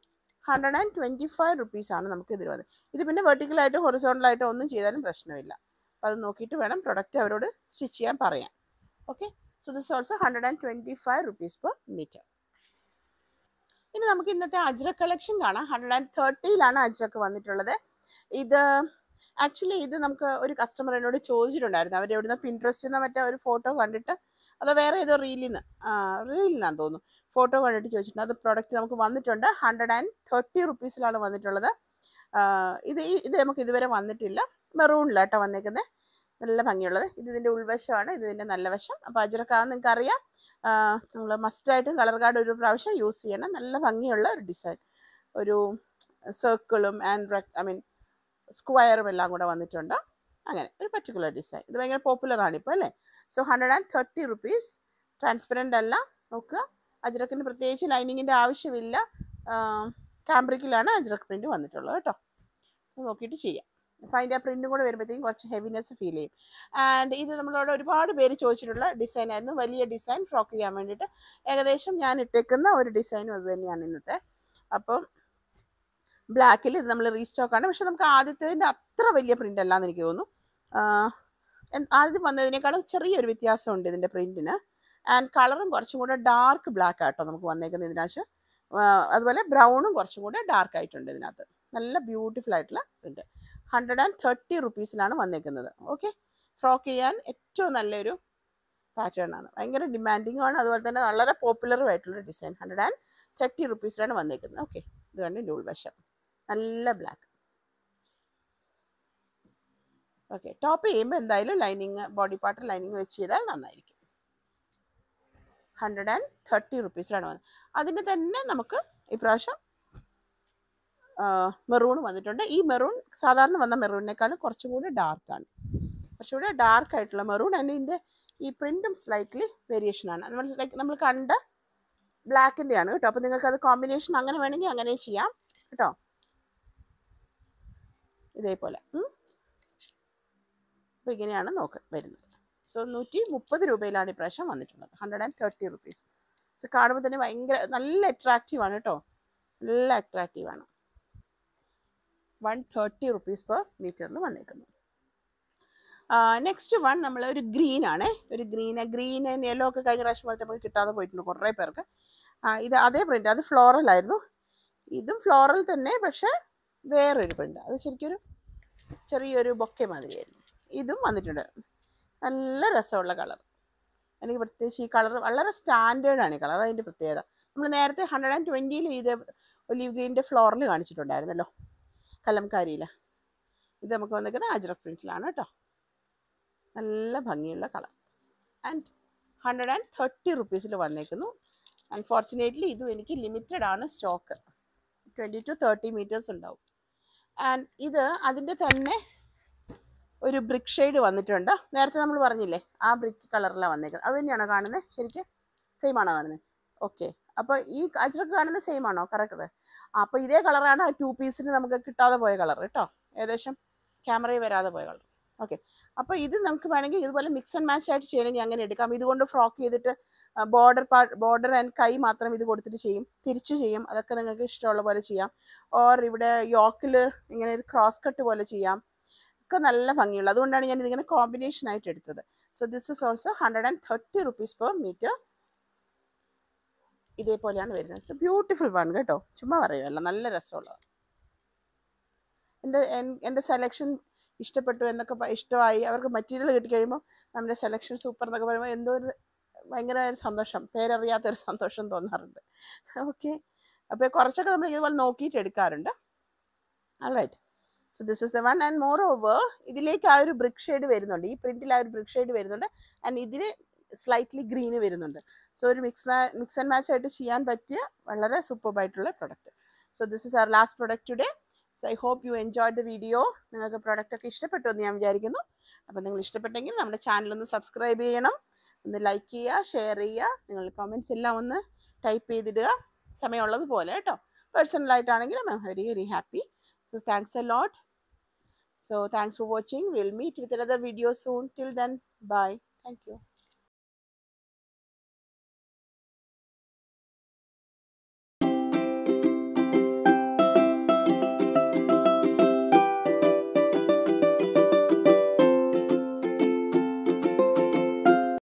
ഹൺഡ്രഡ് ആൻഡ് ട്വൻറ്റി ഫൈവ് റുപ്പീസാണ് നമുക്ക് ഇതിൽ വന്നത് ഇത് പിന്നെ വെർട്ടിക്കലായിട്ടോ ഹൊറിസോണ്ടലായിട്ടോ ഒന്നും ചെയ്താലും പ്രശ്നമില്ല അപ്പോൾ അത് നോക്കിയിട്ട് വേണം പ്രൊഡക്റ്റ് അവരോട് സ്റ്റിച്ച് ചെയ്യാൻ പറയാൻ okay so this also hundred and twenty five rupees per metre ഇനി നമുക്ക് ഇന്നത്തെ അജ്രക് കളക്ഷൻ കാണാം ഹൺഡ്രഡ് ആൻഡ് തേർട്ടിയിലാണ് അജ്രക്ക് വന്നിട്ടുള്ളത് ഇത് ആക്ച്വലി ഇത് നമുക്ക് ഒരു കസ്റ്റമർ എന്നോട് ചോദിച്ചിട്ടുണ്ടായിരുന്നു അവർ എവിടുന്ന് പിൻട്രസ്റ്റ് നിന്ന് മറ്റേ ഒരു ഫോട്ടോ കണ്ടിട്ട് അതോ വേറെ ഏതോ റീലിൽ നിന്ന് റീലിൽ നിന്നാന്ന് തോന്നുന്നു ഫോട്ടോ കണ്ടിട്ട് ചോദിച്ചിട്ടുണ്ട് അത് പ്രോഡക്റ്റ് നമുക്ക് വന്നിട്ടുണ്ട് ഹൺഡ്രഡ് ആൻഡ് തേർട്ടി റുപ്പീസിലാണ് വന്നിട്ടുള്ളത് ആഹ് ഇത് ഈ- ഇത് നമുക്ക് ഇതുവരെ വന്നിട്ടില്ല മെറൂണിലാട്ടോ വന്നേക്കുന്നത് നല്ല ഭംഗിയുള്ളത് ഇത് ഇതിൻ്റെ ഉൾവശമാണ് ഇത് ഇതിൻ്റെ നല്ല വശം അപ്പോൾ അജ്രക്കാന്ന് നിങ്ങൾക്ക് അറിയാം നമ്മൾ മസ്റ്റായിട്ടും കളർ കാർഡ് ഒരു പ്രാവശ്യം യൂസ് ചെയ്യണം നല്ല ഭംഗിയുള്ള ഒരു ഡിസൈൻ ഒരു സർക്കിളും ആൻഡ് ഐ മീൻ സ്ക്വയറും എല്ലാം കൂടെ വന്നിട്ടുണ്ട് അങ്ങനെ ഒരു പർട്ടിക്കുലർ ഡിസൈൻ ഇത് ഭയങ്കര പോപ്പുലർ ആണ് ഇപ്പോൾ അല്ലേ so hundred and thirty rupees transparent അല്ല നോക്കുക അജ്രക്കിന് പ്രത്യേകിച്ച് ലൈനിങ്ങിൻ്റെ ആവശ്യമില്ല കാംബ്രിക്കിലാണ് അജ്രക് പ്രിൻ്റ് വന്നിട്ടുള്ളത് കേട്ടോ അത് നോക്കിയിട്ട് ചെയ്യാം അപ്പോൾ അതിൻ്റെ ആ പ്രിൻറ്റും കൂടെ വരുമ്പോഴത്തേക്കും കുറച്ച് ഹെവിനെസ് ഫീൽ ചെയ്യും ആൻഡ് ഇത് നമ്മളോട് ഒരുപാട് പേര് ചോദിച്ചിട്ടുള്ള ഡിസൈൻ ആയിരുന്നു വലിയ ഡിസൈൻ ഫ്രോക്ക് ചെയ്യാൻ വേണ്ടിയിട്ട് ഏകദേശം ഞാൻ ഇട്ടേക്കുന്ന ഒരു ഡിസൈനും അത് തന്നെയാണ് ഇന്നത്തെ അപ്പം ബ്ലാക്കിൽ ഇത് നമ്മൾ റീസ്റ്റോക്ക് ആണ് പക്ഷെ നമുക്ക് ആദ്യത്തേതിൻ്റെ അത്ര വലിയ പ്രിൻ്റ് അല്ലാന്ന് എനിക്ക് തോന്നുന്നു ആഹ് എൻ- ആദ്യം വന്നതിനേക്കാളും ചെറിയൊരു വ്യത്യാസമുണ്ട് ഇതിൻ്റെ പ്രിൻറ്റിന് ആൻഡ് കളറും കുറച്ചും കൂടെ ഡാർക്ക് ബ്ലാക്ക് ആട്ടോ നമുക്ക് വന്നേക്കുന്നത് ഇതിനകത്ത് ആഹ് അതുപോലെ ബ്രൗണും കുറച്ചും കൂടെ ഡാർക്ക് ആയിട്ടുണ്ട് ഇതിനകത്ത് നല്ല ബ്യൂട്ടിഫുൾ ആയിട്ടുള്ള പ്രിൻറ്റ് ഹൺഡ്രഡ് ആൻഡ് തേർട്ടി റുപ്പീസിലാണ് വന്നേക്കുന്നത് ഓക്കെ ഫ്രോക്ക് ചെയ്യാൻ ഏറ്റവും നല്ലൊരു പാറ്റേൺ ആണ് ഭയങ്കര ഡിമാൻഡിങ്ങും ആണ് അതുപോലെ തന്നെ വളരെ പോപ്പുലറും ആയിട്ടുള്ള ഡിസൈൻ ഹൺഡ്രഡ് ആൻഡ് തേർട്ടി റുപ്പീസിലാണ് വന്നേക്കുന്നത് ഓക്കെ ഇത് കണ്ട് ഇതിൻ്റെ ഉൾവശം നല്ല ബ്ലാക്ക് ഓക്കെ ടോപ്പ് ചെയ്യുമ്പോൾ എന്തായാലും ലൈനിങ് ബോഡി പാർട്ട് ലൈനിങ് വെച്ച് ചെയ്താൽ നന്നായിരിക്കും ഹൺഡ്രഡ് ആൻഡ് തേർട്ടി റുപ്പീസിലാണ് വന്നത് അതിന് തന്നെ നമുക്ക് ഇപ്രാവശ്യം മെറൂൺ വന്നിട്ടുണ്ട് ഈ മെറൂൺ സാധാരണ വന്ന മെറൂണിനേക്കാളും കുറച്ചും കൂടി ഡാർക്കാണ് കുറച്ചുകൂടി ഡാർക്ക് ആയിട്ടുള്ള മെറൂൺ ആൻഡ് ഇതിൻ്റെ ഈ പ്രിൻറ്റും സ്ലൈറ്റ്ലി വേരിയേഷൻ ആണ് നമ്മൾ ലൈക്ക് നമ്മൾ കണ്ട ബ്ലാക്കിൻ്റെ ആണ് കേട്ടോ അപ്പോൾ നിങ്ങൾക്ക് അത് കോമ്പിനേഷൻ അങ്ങനെ വേണമെങ്കിൽ അങ്ങനെ ചെയ്യാം കേട്ടോ ഇതേപോലെ അപ്പോൾ ഇങ്ങനെയാണ് നോക്ക് വരുന്നത് സോ നൂറ്റി മുപ്പത് രൂപയിലാണ് ഇപ്രാവശ്യം വന്നിട്ടുള്ളത് hundred and thirty rupees so കാണുമ്പോൾ തന്നെ ഭയങ്കര നല്ല അട്രാക്റ്റീവ് ആണ് കേട്ടോ നല്ല അട്രാക്റ്റീവ് ആണ് വൺ തേർട്ടി റുപ്പീസ് പെർ മീറ്ററിൽ വന്നേക്കുന്നു നെക്സ്റ്റ് വൺ നമ്മൾ ഒരു ഗ്രീൻ ആണ് ഒരു ഗ്രീൻ ഗ്രീൻ ആൻഡ് യെല്ലോ ഒക്കെ കഴിഞ്ഞ പ്രാവശ്യം പോയിട്ട് നമുക്ക് കിട്ടാതെ പോയിട്ടുണ്ട് കുറേ പേർക്ക് ആ, ഇത് അതേ പ്രിൻ്റ് അത് ഫ്ലോറൽ ആയിരുന്നു ഇതും ഫ്ലോറൽ തന്നെ പക്ഷേ വേറൊരു പ്രിൻ്റ് അത് ശരിക്കും ഒരു ചെറിയൊരു ബൊക്കെ മാതിരിയായിരുന്നു ഇതും വന്നിട്ടുണ്ട് നല്ല രസമുള്ള കളർ എനിക്ക് പ്രത്യേകിച്ച് ഈ കളർ വളരെ സ്റ്റാൻഡേർഡ് ആണ് ഈ കളർ അതതിൻ്റെ പ്രത്യേകത നമ്മൾ നേരത്തെ ഹൺഡ്രഡ് ആൻഡ് ട്വൻറ്റിയിൽ ഇത് ഒലിവ് ഗ്രീൻ്റെ ഫ്ലോറിൽ കാണിച്ചിട്ടുണ്ടായിരുന്നല്ലോ കലംകാരിയിൽ ഇത് നമുക്ക് വന്നിരിക്കുന്നത് അജ്രക് പ്രിൻറ്റിലാണ് കേട്ടോ നല്ല ഭംഗിയുള്ള colour and hundred and thirty റുപ്പീസിൽ വന്നേക്കുന്നു അൺഫോർച്ചുനേറ്റ്ലി ഇതും എനിക്ക് ലിമിറ്റഡ് ആണ് stock twenty to thirty metres ഉണ്ടാവും ആൻഡ് ഇത് അതിൻ്റെ തന്നെ ഒരു ബ്രിക്ക് ഷെയ്ഡ് വന്നിട്ടുണ്ട് നേരത്തെ നമ്മൾ പറഞ്ഞില്ലേ ആ ബ്രിക്ക് കളറിലാണ് വന്നേക്കുന്നത് അത് തന്നെയാണോ കാണുന്നത് ശരിക്കും സെയിം ആണോ കാണുന്നത് ഓക്കെ അപ്പോൾ ഈ അജ്രക്ക് കാണുന്നത് സെയിം ആണോ കറക്റ്റ് അപ്പോൾ ഇതേ കളറാണ് ടു പീസിന് നമുക്ക് കിട്ടാതെ പോയ കളർ കേട്ടോ ഏകദേശം ക്യാമറയിൽ വരാതെ പോയ കളർ ഓക്കെ അപ്പോൾ ഇത് നമുക്ക് വേണമെങ്കിൽ ഇതുപോലെ മിക്സ് ആൻഡ് മാച്ച് ആയിട്ട് ചെയ്യണമെങ്കിൽ അങ്ങനെ എടുക്കാം ഇതുകൊണ്ട് ഫ്രോക്ക് ചെയ്തിട്ട് ബോർഡർ പാർട്ട് ബോർഡർ ആൻഡ് കൈ മാത്രം ഇത് കൊടുത്തിട്ട് ചെയ്യും തിരിച്ച് ചെയ്യും അതൊക്കെ നിങ്ങൾക്ക് ഇഷ്ടമുള്ള പോലെ ചെയ്യാം ഓർ ഇവിടെ യോക്കിൽ ഇങ്ങനെ ഒരു ക്രോസ് കട്ട് പോലെ ചെയ്യാം ഒക്കെ നല്ല ഭംഗിയുള്ള അതുകൊണ്ടാണ് ഞാൻ ഇതിങ്ങനെ കോമ്പിനേഷൻ ആയിട്ട് എടുത്തത് so this is also hundred and thirty rupees per metre ഇതേപോലെയാണ് വരുന്നത് സോ ബ്യൂട്ടിഫുൾ വൺ കേട്ടോ ചുമ്മാ പറയുമല്ല നല്ല രസമുള്ളത് എൻ്റെ എൻ- എൻ്റെ സെലക്ഷൻ ഇഷ്ടപ്പെട്ടു എന്നൊക്കെ പ- ഇഷ്ടമായി അവർക്ക് മെറ്റീരിയൽ കിട്ടിക്കഴിയുമ്പോൾ നമ്മുടെ സെലക്ഷൻ സൂപ്പർ എന്നൊക്കെ പറയുമ്പോൾ എന്തോ ഒരു ഭയങ്കര ഒരു സന്തോഷം പേരറിയാത്തൊരു സന്തോഷം തോന്നാറുണ്ട് ഓക്കെ അപ്പോൾ കുറച്ചൊക്കെ നമ്മൾ ഇതുപോലെ നോക്കിയിട്ട് എടുക്കാറുണ്ട് right so this is the one and moreover ഇതിലേക്ക് ആ ഒരു ബ്രിക്ക് ഷെയ്ഡ് വരുന്നുണ്ട് ഈ പ്രിന്റിൽ ആ ഒരു ബ്രിക്ക് ഷെയ്ഡ് വരുന്നുണ്ട് ആൻഡ് ഇതിന് സ്ലൈറ്റ്ലി ഗ്രീന് വരുന്നുണ്ട് സോ ഒരു മിക്സ് മിക്സ് ആൻഡ് മാച്ച് ആയിട്ട് ചെയ്യാൻ പറ്റിയ വളരെ സൂപ്പർബ് ആയിട്ടുള്ള product so this is our last product today so I hope you enjoy the video നിങ്ങൾക്ക് പ്രൊഡക്റ്റ് ഒക്കെ ഇഷ്ടപ്പെട്ടു എന്ന് ഞാൻ വിചാരിക്കുന്നു അപ്പോൾ നിങ്ങൾ ഇഷ്ടപ്പെട്ടെങ്കിൽ നമ്മുടെ ചാനൽ ഒന്ന് സബ്സ്ക്രൈബ് ചെയ്യണം ഒന്ന് ലൈക്ക് ചെയ്യുക ഷെയർ ചെയ്യുക നിങ്ങൾ കമൻസ് എല്ലാം ഒന്ന് ടൈപ്പ് ചെയ്തിടുക സമയമുള്ളത് പോലെ കേട്ടോ പേഴ്സണലായിട്ടാണെങ്കിലും I'm very very happy So thanks a lot. So thanks for watching. We'll meet with another video soon. Till then, bye. Thank you.